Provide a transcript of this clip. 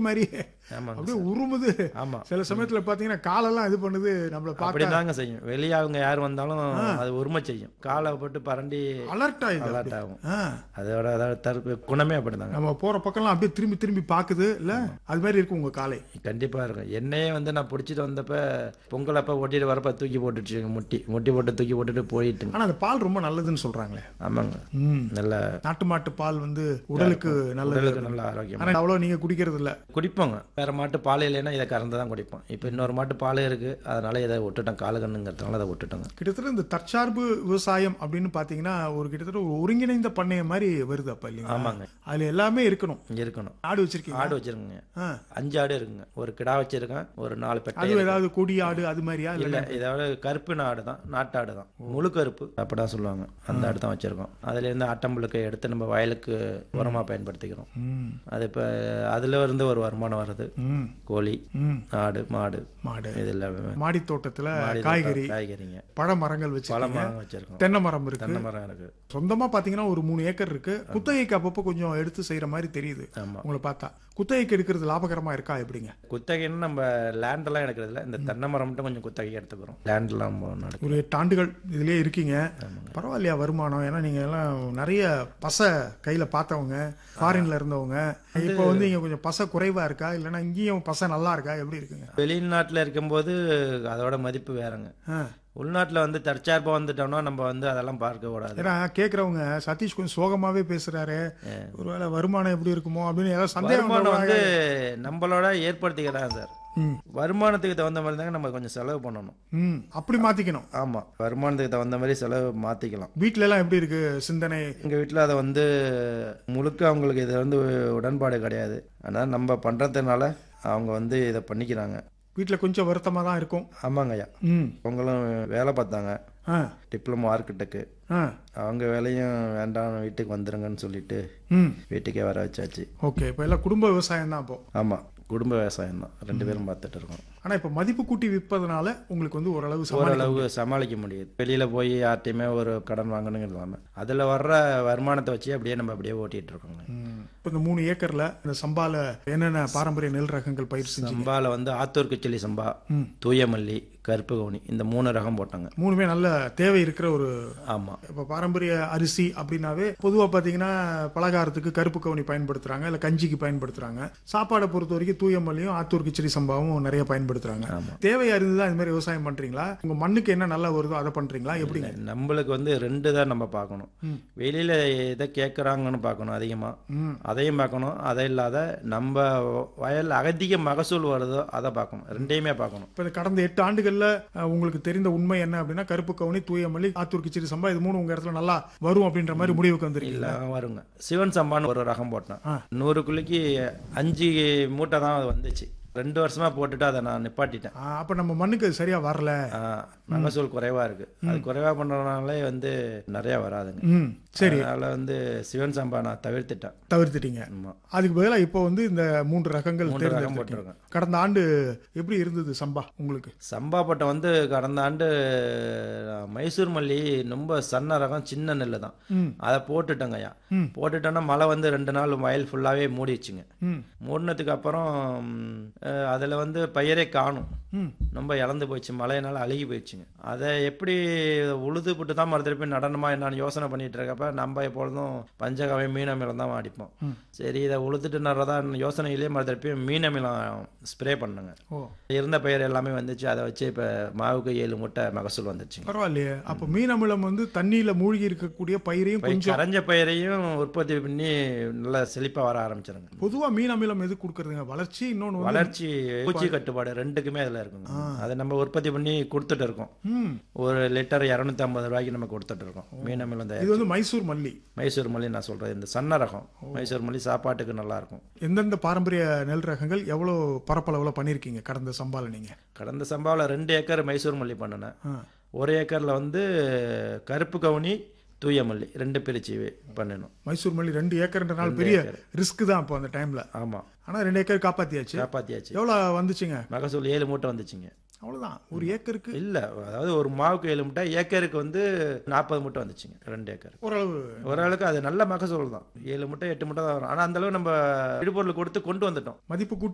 மாதிரி ஆமாங்க அப்படியே உருமுது ஆமா சில சமயத்துல பாத்தீங்கன்னா காலெல்லாம் இது பண்ணுது நம்மள பார்க்க அப்படிதாங்க செய்யும் வெளியே அவங்க யார் வந்தாலும் அது உரிமை செய்யும் காலை போட்டு பரண்டி அலர்ட் ஆயிடுது அலர்ட் ஆகும் ஆ. அதோட அதாவது தற்பு குணமே அப்படிதாங்க நம்ம போற பக்கம்லாம் அப்படியே திரும்பி திரும்பி பாக்குது இல்ல அது மாதிரி இருக்கு உங்க காலை கண்டிப்பா இருக்கும் என்னையே வந்து நான் பிடிச்சிட்டு வந்தப்ப பொங்கல் அப்ப ஓட்டிட்டு வரப்ப தூக்கி போட்டுச்சு முட்டி முட்டி போட்டு தூக்கி போட்டுட்டு போயிட்டுங்க ஆனா அந்த பால் ரொம்ப நல்லதுன்னு சொல்றாங்களே ஆமாங்க ம் நல்ல நாட்டு மாட்டு பால் வந்து உடலுக்கு நல்லது உடலுக்கு நல்ல ஆரோக்கியம் ஆனா அவ்வளவு நீங்க குடிக்கிறது இல்ல குடிப்போங்க வேற மாட்டு பால் இல்லைன்னா இதை கறந்து தான் குடிப்போம் இப்போ இன்னொரு மாட்டு பால் இருக்கு அதனால இதை விட்டுட்டோம் காலு கண்ணுங்கிறதுனால அதை விட்டுட்டோங்க கிட்டத்தட்ட இந்த தற்சார்பு விவசாயம் அப்படின்னு பாத்தீங்கன்னா ஒரு கிட்டத்தட்ட ஒரு ஒருங்கிணைந்த பண்ணைய மாதிரி வருது அப்ப இல்லைங்களா ஆமாங்க அதுல எல்லாமே இருக்கணும் இங்க இருக்கணும் ஆடு வச்சிருக்கீங்க ஆடு வச்சிருக்கோங்க ஆ. அஞ்சு ஆடு இருக்குங்க ஒரு கிடா வச்சிருக்கேன் ஒரு நாலு பெட்டை அது ஏதாவது கொடி ஆடு அது மாதிரியா இல்ல இல்ல இதோட கருப்பு ஆடு தான் நாட்டு ஆடு தான் முழு கருப்பு அப்படிதான் சொல்லுவாங்க அந்த ஆடு தான் வச்சிருக்கோம் அதுல இருந்து ஆட்டம்புழுக்கை எடுத்து நம்ம வயலுக்கு உரமா பயன்படுத்திக்கிறோம் ம் அது இப்ப அதுல இருந்து ஒரு வருமானம் வருது ம் கோழி ம் ஆடு மாடு மாடு இது எல்லாமே மாடி தோட்டத்துல மாடி காய்கறி காய்கறிங்க பழ மரங்கள் பல வச்சிருக்கீங்க மரம் வச்சிருக்கோம் தென்னை மரம் இருக்கு தென்னை மரம் இருக்கு சொந்தமா பாத்தீங்கன்னா ஒரு மூணு ஏக்கர் இருக்கு குத்தகைக்கு அப்பப்போ கொஞ்சம் எடுத்து செய்யற மாதிரி தெரியுது ஆமா உங்களை பார்த்தா குத்தகைக்கு எடுக்கிறது லாபகரமா இருக்கா எப்படிங்க குத்தகைன்னு நம்ம லேண்ட் எல்லாம் எடுக்கிறது இல்ல இந்த தென்னை மரம் மட்டும் கொஞ்சம் குத்தகை எடுத்துக்கிறோம் லேண்ட் எல்லாம் நடக்கும் ஒரு எட்டு ஆண்டுகள் இதுலயே இருக்கீங்க பரவாயில்லையா வருமானம் ஏன்னா நீங்க எல்லாம் நிறைய பசை கையில பார்த்தவங்க ஃபாரின்ல இருந்தவங்க இப்போ வந்து இங்க கொஞ்சம் பசை குறைவா இருக்கா இல்லைன்னா இங்கேயும் பசை நல்லா இருக்கா எப்படி இருக்குங்க வெளிநாட்டுல இருக்கும்போது அதோட மதிப்பு வேறங்க ஆ. உள்நாட்டுல வந்து தற்சார்பா வந்துட்டோம்னா நம்ம வந்து அதெல்லாம் பார்க்க கூடாது ஏன்னா கேக்குறவங்க சதீஷ் கொஞ்சம் சோகமாவே பேசுறாரு ஒருவேளை வருமானம் எப்படி இருக்குமோ அப்படின்னு ஏதாவது சந்தேகம் வருமானம் வருவாங்க. வந்து நம்மளோட ஏற்படுத்திக்கலாம் சார் ம் வருமானத்துக்கு தகுந்த மாதிரி தாங்க நம்ம கொஞ்சம் செலவு பண்ணணும் ம் அப்படி மாத்திக்கணும் ஆமா வருமானத்துக்கு தகுந்த மாதிரி செலவு மாத்திக்கலாம் வீட்ல எல்லாம் எப்படி இருக்கு சிந்தனை எங்க வீட்டில் அதை வந்து முழுக்க அவங்களுக்கு இது வந்து உடன்பாடு கிடையாது ஆனால் நம்ம பண்றதுனால அவங்க வந்து இதை பண்ணிக்கிறாங்க வீட்ல கொஞ்சம் வருத்தமா தான் இருக்கும் ஆமாங்க ஐயா ம் அவங்களும் வேலை பார்த்தாங்க ஆ டிப்ளமோ ஆர்கிடெக்ட் ஆ அவங்க வேலையும் வேண்டாம் வீட்டுக்கு வந்துருங்கன்னு சொல்லிட்டு ம் வீட்டுக்கே வர வச்சாச்சு ஓகே இப்போ எல்லாம் குடும்ப விவசாயம் தான் இப்போ ஆமா குடும்ப விவசாயம் தான் ரெண்டு பேரும் பார்த்துட்டு இருக்கோம் ஆனா இப்போ மதிப்பு கூட்டி விற்பதனால உங்களுக்கு வந்து ஓரளவு சமாளி ஓரளவு சமாளிக்க முடியுது வெளியில போய் யார்ட்டையுமே ஒரு கடன் வாங்கணுங்கிறது இல்லாம அதுல வர்ற வருமானத்தை வச்சு அப்படியே நம்ம அப்படியே ஓட்டிட்டு இருக்கோங்க ம். இப்போ இந்த மூணு ஏக்கர்ல இந்த சம்பால என்னென்ன பாரம்பரிய நெல் ரகங்கள் பயிர் செஞ்சு சம்பால வந்து ஆத்தூர் கிச்சலி சம்பா ம். தூயமல்லி கருப்பு கவுனி இந்த மூணு ரகம் போட்டாங்க மூணுமே நல்ல தேவை இருக்கிற ஒரு ஆமா இப்போ பாரம்பரிய அரிசி அப்படின்னாவே பொதுவாக பார்த்தீங்கன்னா பலகாரத்துக்கு கருப்பு கவுனி பயன்படுத்துறாங்க இல்லை கஞ்சிக்கு பயன்படுத்துறாங்க சாப்பாடை பொறுத்த வரைக்கும் தூயமல்லியும் ஆத்தூர் கிச்சடி சம்பாவும் நிறைய பயன்படுத்துறாங்க தேவை அறிந்து தான் இது மாதிரி விவசாயம் பண்றீங்களா உங்க மண்ணுக்கு என்ன நல்லா வருதோ அதை பண்றீங்களா எப்படிங்க நம்மளுக்கு வந்து ரெண்டு தான் நம்ம பார்க்கணும் ம். வெளியில எதை கேட்குறாங்கன்னு பார்க்கணும் அதிகமா ம் அதையும் பார்க்கணும் அதை இல்லாத நம்ம வயல்ல அதிக மகசூல் வருதோ அதை பார்க்கணும் ரெண்டையுமே பார்க்கணும் இப்போ இந்த கடந்த எட்டு ஆண்டுகள்ல அஹ், உங்களுக்கு தெரிந்த உண்மை என்ன அப்படின்னா கருப்பு கவுனி தூயமல்லி ஆத்தூர் கிச்சடி சம்பா இது மூணு உங்க இடத்துல நல்லா வரும் அப்படின்ற மாதிரி முடிவுக்கு வந்திருக்கீங்க இல்ல வருங்க சிவன் சம்பான்னு ஒரு ரகம் போட்டேன் ஆ. நூறு குழிக்கு அஞ்சு மூட்டை தான் அது வந்துச்சு ரெண்டு வருஷமா போட்டுட்டு அதை நான் நிப்பாட்டிட்டேன் ஆஹ், அப்ப நம்ம மண்ணுக்கு அது சரியா வரல ஆ, மகசூல் குறைவா இருக்கு அது குறைவா பண்றதுனாலே வந்து நிறைய வராதுங்க ம் சரி அதனால வந்து சிவன் சம்பா நான் தவிர்த்துட்டேன் தவிர்த்துட்டீங்க ஆமா அதுக்கு பதிலா இப்போ வந்து இந்த மூன்று ரகங்கள் மூன்று ரகம் தேர்ந்தெடுத்து போட்டிருக்கேன் கடந்த ஆண்டு எப்படி இருந்தது சம்பா உங்களுக்கு சம்பா பட்டம் வந்து கடந்த ஆண்டு அஹ், மைசூர் மல்லி ரொம்ப சன்ன ரகம் சின்ன நெல் தான் ம் அதை போட்டுட்டேங்க ஐயா ம். போட்டுட்டோன்னா மழை வந்து ரெண்டு நாள் வயல் ஃபுல்லாவே மூடிடுச்சுங்க ம் மூடினதுக்கு அப்புறம் அஹ், அதுல வந்து பயிரே காணும் ம் ரொம்ப இழந்து போயிடுச்சு மழையினால அழுகி போயிடுச்சுங்க அதை எப்படி உழுது போட்டு தான் மறுதிருப்பி நடனமா என்னன்னு யோசனை பண்ணிட்டு இருக்கப்ப நம்ம எப்பொழுதும் பஞ்சகவை மீனமிலம் தான் அடிப்போம் ம். சரி இதை உழுதுட்டு நடுறதா யோசனையிலேயே மறுதிருப்பி மீனமிலம் ஸ்ப்ரே பண்ணுங்க ஓ இருந்த பயிர் எல்லாமே வந்துச்சு அதை வச்சு இப்போ மாவுக்கு ஏழு முட்டை மகசூல் வந்துச்சுங்க பரவாயில்லையே அப்ப மீன் அமிலம் வந்து தண்ணியில மூழ்கி இருக்கக்கூடிய பயிரையும் பயிர் கொஞ்சம் கரைஞ்ச பயிரையும் உற்பத்தி பண்ணி நல்லா செழிப்பா வர ஆரம்பிச்சிருங்க பொதுவா மீன் அமிலம் எது கொடுக்கறதுங்க வளர்ச்சி இன்னொன்னு வந்து வளர்ச்சி பூச்சி கட்டுப்பாடு ரெண்டுக்குமே அதில் இருக்குங்க அதை நம்ம உற்பத்தி பண்ணி கொடுத்துட்டு இருக்கோம் ம் ஒரு லிட்டர் இரநூத்தி ஐம்பது ரூபாய்க்கு நம்ம கொடுத்துட்டு இருக்கோம் மீனமிலம் இது வந்து மைசூர் மல்லி மைசூர் மல்லி நான் சொல்றது இந்த சன்ன ரகம் மைசூர் மல்லி சாப்பாட்டுக்கு நல்லா இருக்கும் எந்தெந்த பாரம்பரிய நெல் ரகங்கள் எவ்வளவு பரப்பளவுல பண்ணிருக்கீங்க கடந்த சம்பால நீங்க கடந்த சம்பாவில் ரெண்டு ஏக்கர் மைசூர் மல்லி பண்ணினேன் ஆ. ஒரு ஏக்கர்ல வந்து கருப்பு கவுனி தூய மல்லி ரெண்டு பிரிச்சு பண்ணணும் மைசூர் மல்லி ரெண்டு ஏக்கர்ன்றனால பெரிய ரிஸ்க் தான் அப்போ அந்த டைம்ல ஆமா ஆனா ரெண்டு ஏக்கர் காப்பாத்தியாச்சு காப்பாத்தியாச்சு எவ்வளவு வந்துச்சுங்க மகசூல் ஏழு மூட்டை வந்துச்சுங்க அவ்வளவுதான் ஒரு ஏக்கருக்கு இல்ல அதாவது ஒரு மாவுக்கு ஏழு மூட்டை ஏக்கருக்கு வந்து நாற்பது மூட்டை வந்துச்சுங்க ரெண்டு ஏக்கர் ஓரளவு ஓரளவுக்கு அது நல்ல மகசூல் தான் ஏழு மூட்டை எட்டு மூட்டை தான் வரும் ஆனா அந்த அளவு நம்ம இடுபொருள் கொடுத்து கொண்டு வந்துட்டோம் மதிப்பு